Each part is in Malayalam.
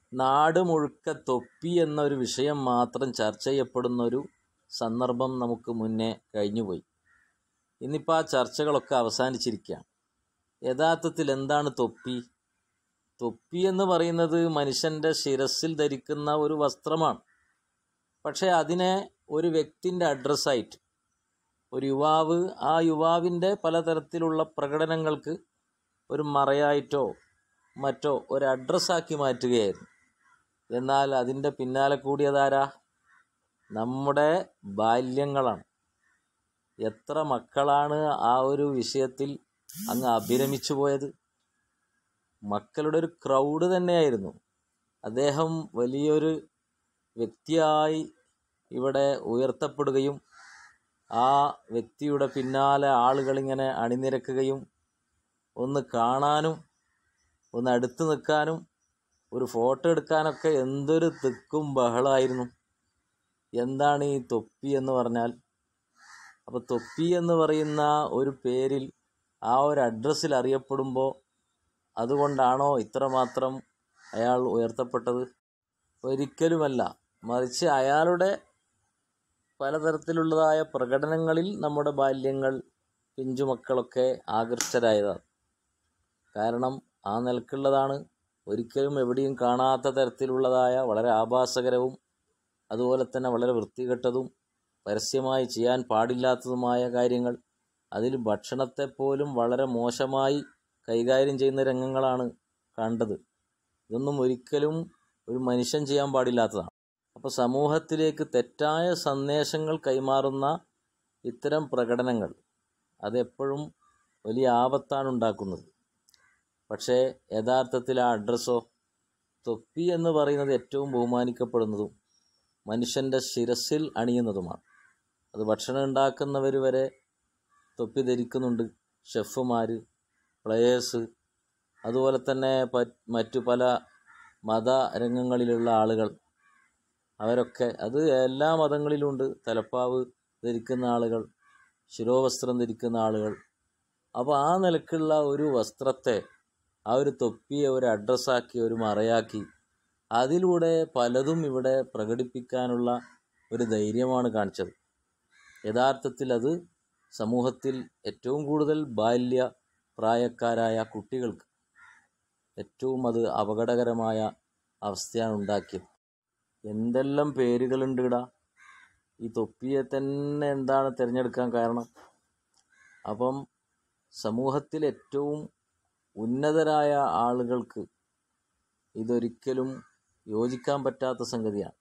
നാട് മുഴുക്ക തൊപ്പി എന്നൊരു വിഷയം മാത്രം ചർച്ച ചെയ്യപ്പെടുന്ന ഒരു സന്ദർഭം നമുക്ക് മുന്നേ കഴിഞ്ഞുപോയി ഇന്നിപ്പോൾ ആ ചർച്ചകളൊക്കെ അവസാനിച്ചിരിക്കുകയാണ് യഥാർത്ഥത്തിൽ എന്താണ് തൊപ്പി തൊപ്പി എന്ന് പറയുന്നത് മനുഷ്യൻ്റെ ശിരസിൽ ധരിക്കുന്ന ഒരു വസ്ത്രമാണ് പക്ഷേ അതിനെ ഒരു വ്യക്തിൻ്റെ അഡ്രസ്സായിട്ട് ഒരു യുവാവ് ആ യുവാവിൻ്റെ പലതരത്തിലുള്ള പ്രകടനങ്ങൾക്ക് ഒരു മറയായിട്ടോ മറ്റോ ഒരു അഡ്രസ്സാക്കി മാറ്റുകയായിരുന്നു എന്നാൽ അതിൻ്റെ പിന്നാലെ കൂടിയതാരാ നമ്മുടെ ബാല്യങ്ങളാണ് എത്ര മക്കളാണ് ആ ഒരു വിഷയത്തിൽ അങ്ങ് അഭിരമിച്ചു പോയത് മക്കളുടെ ഒരു ക്രൗഡ് തന്നെയായിരുന്നു അദ്ദേഹം വലിയൊരു വ്യക്തിയായി ഇവിടെ ഉയർത്തപ്പെടുകയും ആ വ്യക്തിയുടെ പിന്നാലെ ആളുകളിങ്ങനെ അണിനിരക്കുകയും ഒന്ന് കാണാനും ഒന്ന് അടുത്ത് നിൽക്കാനും ഒരു ഫോട്ടോ എടുക്കാനൊക്കെ എന്തൊരു തിക്കും ബഹളമായിരുന്നു എന്താണ് ഈ തൊപ്പി എന്ന് പറഞ്ഞാൽ അപ്പോൾ തൊപ്പി എന്ന് പറയുന്ന ഒരു പേരിൽ ആ ഒരു അഡ്രസ്സിൽ അറിയപ്പെടുമ്പോൾ അതുകൊണ്ടാണോ ഇത്രമാത്രം അയാൾ ഉയർത്തപ്പെട്ടത് ഒരിക്കലുമല്ല മറിച്ച് അയാളുടെ പലതരത്തിലുള്ളതായ പ്രകടനങ്ങളിൽ നമ്മുടെ ബാല്യങ്ങൾ പിഞ്ചുമക്കളൊക്കെ ആകർഷകരായതാണ് കാരണം ആ നിലക്കുള്ളതാണ് ഒരിക്കലും എവിടെയും കാണാത്ത തരത്തിലുള്ളതായ വളരെ ആഭാസകരവും അതുപോലെ തന്നെ വളരെ വൃത്തികെട്ടതും പരസ്യമായി ചെയ്യാൻ പാടില്ലാത്തതുമായ കാര്യങ്ങൾ അതിൽ ഭക്ഷണത്തെ പോലും വളരെ മോശമായി കൈകാര്യം ചെയ്യുന്ന രംഗങ്ങളാണ് കണ്ടത് ഇതൊന്നും ഒരിക്കലും ഒരു മനുഷ്യൻ ചെയ്യാൻ പാടില്ലാത്തതാണ് അപ്പോൾ സമൂഹത്തിലേക്ക് തെറ്റായ സന്ദേശങ്ങൾ കൈമാറുന്ന ഇത്തരം പ്രകടനങ്ങൾ അതെപ്പോഴും വലിയ ആപത്താണ് ഉണ്ടാക്കുന്നത് പക്ഷേ യഥാർത്ഥത്തിൽ ആ അഡ്രസ്സോ തൊപ്പി എന്ന് പറയുന്നത് ഏറ്റവും ബഹുമാനിക്കപ്പെടുന്നതും മനുഷ്യൻ്റെ ശിരസിൽ അണിയുന്നതുമാണ് അത് ഭക്ഷണം ഉണ്ടാക്കുന്നവർ വരെ തൊപ്പി ധരിക്കുന്നുണ്ട് ഷെഫുമാർ പ്ലെയേഴ്സ് അതുപോലെ തന്നെ മറ്റു പല മത രംഗങ്ങളിലുള്ള ആളുകൾ അവരൊക്കെ അത് എല്ലാ മതങ്ങളിലുമുണ്ട് തലപ്പാവ് ധരിക്കുന്ന ആളുകൾ ശിരോവസ്ത്രം ധരിക്കുന്ന ആളുകൾ അപ്പോൾ ആ നിലക്കുള്ള ഒരു വസ്ത്രത്തെ ആ ഒരു തൊപ്പിയെ ഒരു അഡ്രസ്സാക്കി ഒരു മറയാക്കി അതിലൂടെ പലതും ഇവിടെ പ്രകടിപ്പിക്കാനുള്ള ഒരു ധൈര്യമാണ് കാണിച്ചത് യഥാർത്ഥത്തിൽ അത് സമൂഹത്തിൽ ഏറ്റവും കൂടുതൽ ബാല്യ പ്രായക്കാരായ കുട്ടികൾക്ക് ഏറ്റവും അത് അപകടകരമായ അവസ്ഥയാണ് ഉണ്ടാക്കിയത് എന്തെല്ലാം പേരുകളുണ്ട് ഇടാ ഈ തൊപ്പിയെ തന്നെ എന്താണ് തിരഞ്ഞെടുക്കാൻ കാരണം അപ്പം സമൂഹത്തിൽ ഏറ്റവും ഉന്നതരായ ആളുകൾക്ക് ഇതൊരിക്കലും യോജിക്കാൻ പറ്റാത്ത സംഗതിയാണ്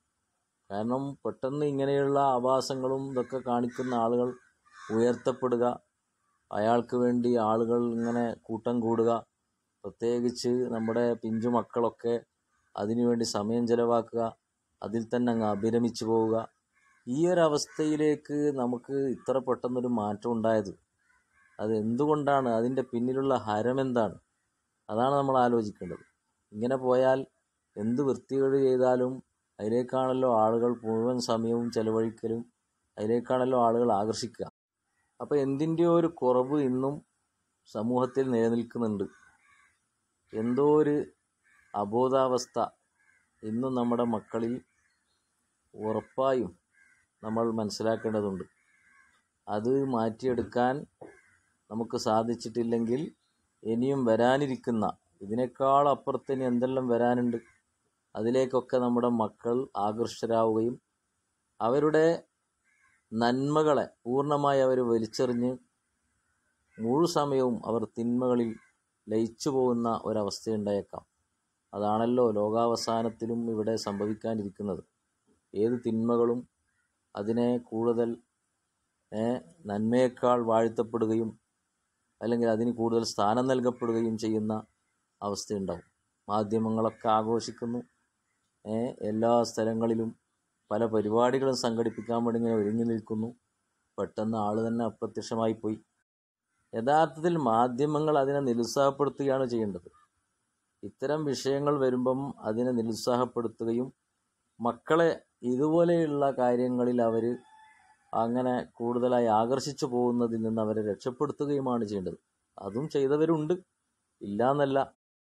കാരണം പെട്ടെന്ന് ഇങ്ങനെയുള്ള ആഭാസങ്ങളും ഇതൊക്കെ കാണിക്കുന്ന ആളുകൾ ഉയർത്തപ്പെടുക അയാൾക്ക് വേണ്ടി ആളുകൾ ഇങ്ങനെ കൂട്ടം കൂടുക പ്രത്യേകിച്ച് നമ്മുടെ പിഞ്ചു മക്കളൊക്കെ അതിനുവേണ്ടി സമയം ചെലവാക്കുക അതിൽ തന്നെ അങ്ങ് അഭിരമിച്ചു പോവുക ഈ ഒരു അവസ്ഥയിലേക്ക് നമുക്ക് ഇത്ര പെട്ടെന്നൊരു മാറ്റം ഉണ്ടായത് അത് എന്തുകൊണ്ടാണ് അതിൻ്റെ പിന്നിലുള്ള ഹരം എന്താണ് അതാണ് നമ്മൾ ആലോചിക്കേണ്ടത് ഇങ്ങനെ പോയാൽ എന്ത് വൃത്തികേട് ചെയ്താലും അതിലേക്കാണല്ലോ ആളുകൾ മുഴുവൻ സമയവും ചെലവഴിക്കലും അതിലേക്കാണല്ലോ ആളുകൾ ആകർഷിക്കുക അപ്പോൾ എന്തിൻ്റെയോ ഒരു കുറവ് ഇന്നും സമൂഹത്തിൽ നിലനിൽക്കുന്നുണ്ട് എന്തോ ഒരു അബോധാവസ്ഥ ഇന്നും നമ്മുടെ മക്കളിൽ ഉറപ്പായും നമ്മൾ മനസ്സിലാക്കേണ്ടതുണ്ട് അത് മാറ്റിയെടുക്കാൻ നമുക്ക് സാധിച്ചിട്ടില്ലെങ്കിൽ ഇനിയും വരാനിരിക്കുന്ന ഇതിനേക്കാൾ അപ്പുറത്തിന് എന്തെല്ലാം വരാനുണ്ട് അതിലേക്കൊക്കെ നമ്മുടെ മക്കൾ ആകർഷരാവുകയും അവരുടെ നന്മകളെ പൂർണ്ണമായി അവർ വലിച്ചെറിഞ്ഞ് മുഴു സമയവും അവർ തിന്മകളിൽ ലയിച്ചു പോകുന്ന ഒരവസ്ഥയുണ്ടായേക്കാം അതാണല്ലോ ലോകാവസാനത്തിലും ഇവിടെ സംഭവിക്കാനിരിക്കുന്നത് ഏത് തിന്മകളും അതിനെ കൂടുതൽ നന്മയേക്കാൾ വാഴ്ത്തപ്പെടുകയും അല്ലെങ്കിൽ അതിന് കൂടുതൽ സ്ഥാനം നൽകപ്പെടുകയും ചെയ്യുന്ന അവസ്ഥയുണ്ടാവും മാധ്യമങ്ങളൊക്കെ ആഘോഷിക്കുന്നു എല്ലാ സ്ഥലങ്ങളിലും പല പരിപാടികളും സംഘടിപ്പിക്കാൻ വേണ്ടി ഇങ്ങനെ ഒരുങ്ങി നിൽക്കുന്നു പെട്ടെന്ന് ആൾ തന്നെ അപ്രത്യക്ഷമായി പോയി യഥാർത്ഥത്തിൽ മാധ്യമങ്ങൾ അതിനെ നിരുത്സാഹപ്പെടുത്തുകയാണ് ചെയ്യേണ്ടത് ഇത്തരം വിഷയങ്ങൾ വരുമ്പം അതിനെ നിരുത്സാഹപ്പെടുത്തുകയും മക്കളെ ഇതുപോലെയുള്ള കാര്യങ്ങളിൽ അവർ അങ്ങനെ കൂടുതലായി ആകർഷിച്ചു പോകുന്നതിൽ നിന്ന് അവരെ രക്ഷപ്പെടുത്തുകയുമാണ് ചെയ്യേണ്ടത് അതും ചെയ്തവരുണ്ട് ഇല്ല എന്നല്ല